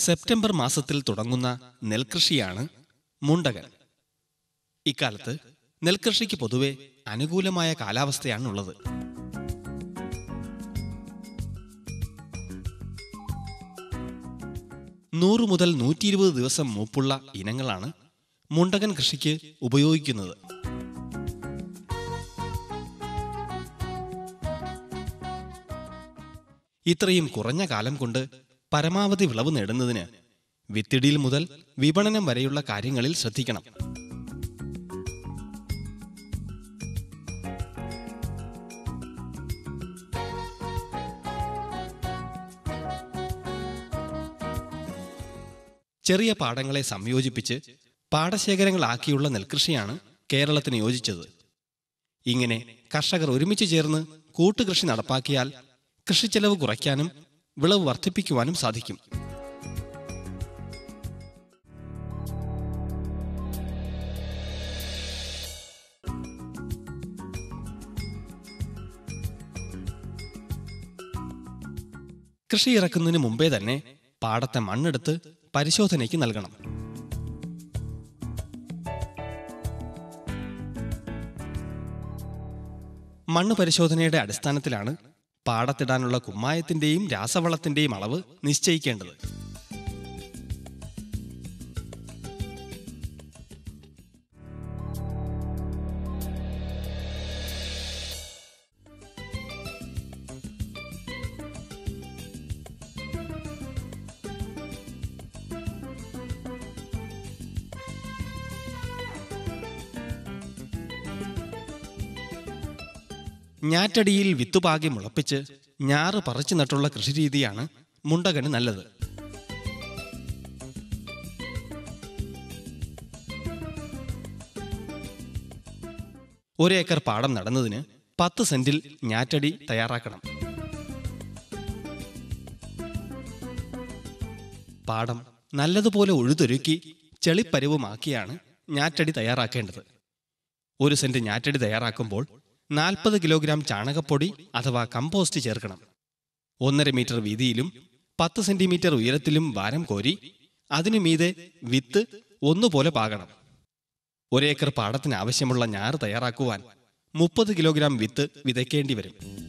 September മാസത്തിൽ തുടങ്ങുന്ന നെൽകൃഷിയാണ് മുണ്ടകൻ ഇക്കാലത്ത് നെൽകൃഷിക്ക് പൊതുവെ അനുകൂലമായ കാലാവസ്ഥയാണുള്ളത് നൂറ് മുതൽ നൂറ്റി ഇരുപത് ദിവസം മൂപ്പുള്ള ഇനങ്ങളാണ് മുണ്ടകൻ കൃഷിക്ക് ഉപയോഗിക്കുന്നത് ഇത്രയും കുറഞ്ഞ കാലം കൊണ്ട് പരമാവധി വിളവ് നേടുന്നതിന് വിത്തിടിയിൽ മുതൽ വിപണനം വരെയുള്ള കാര്യങ്ങളിൽ ശ്രദ്ധിക്കണം ചെറിയ പാടങ്ങളെ സംയോജിപ്പിച്ച് പാടശേഖരങ്ങളാക്കിയുള്ള നെൽകൃഷിയാണ് കേരളത്തിന് യോജിച്ചത് ഇങ്ങനെ കർഷകർ ഒരുമിച്ച് ചേർന്ന് കൂട്ടുകൃഷി നടപ്പാക്കിയാൽ കൃഷിച്ചെലവ് കുറയ്ക്കാനും വിളവ് വർദ്ധിപ്പിക്കുവാനും സാധിക്കും കൃഷി ഇറക്കുന്നതിന് മുമ്പേ തന്നെ പാടത്തെ മണ്ണെടുത്ത് പരിശോധനയ്ക്ക് നൽകണം മണ്ണ് പരിശോധനയുടെ അടിസ്ഥാനത്തിലാണ് പാടത്തിടാനുള്ള കുമ്മായത്തിന്റെയും രാസവളത്തിന്റെയും അളവ് നിശ്ചയിക്കേണ്ടത് ഞാറ്റടിയിൽ വിത്തുപാകി മുളപ്പിച്ച് ഞാറ് പറിച്ചു നട്ടുള്ള കൃഷിരീതിയാണ് മുണ്ടകന് നല്ലത് ഒരേക്കർ പാടം നടന്നതിന് പത്ത് സെന്റിൽ ഞാറ്റടി തയ്യാറാക്കണം പാടം നല്ലതുപോലെ ഉഴുതൊരുക്കി ചെളിപ്പരുവമാക്കിയാണ് ഞാറ്റടി തയ്യാറാക്കേണ്ടത് ഒരു സെന്റ് ഞാറ്റടി തയ്യാറാക്കുമ്പോൾ നാൽപ്പത് കിലോഗ്രാം ചാണകപ്പൊടി അഥവാ കമ്പോസ്റ്റ് ചേർക്കണം ഒന്നര മീറ്റർ വീതിയിലും പത്ത് സെന്റിമീറ്റർ ഉയരത്തിലും വാരം കോരി അതിനു മീതെ വിത്ത് ഒന്നുപോലെ പാകണം ഒരേക്കർ പാടത്തിന് ആവശ്യമുള്ള ഞാറ് തയ്യാറാക്കുവാൻ മുപ്പത് കിലോഗ്രാം വിത്ത് വിതയ്ക്കേണ്ടി വരും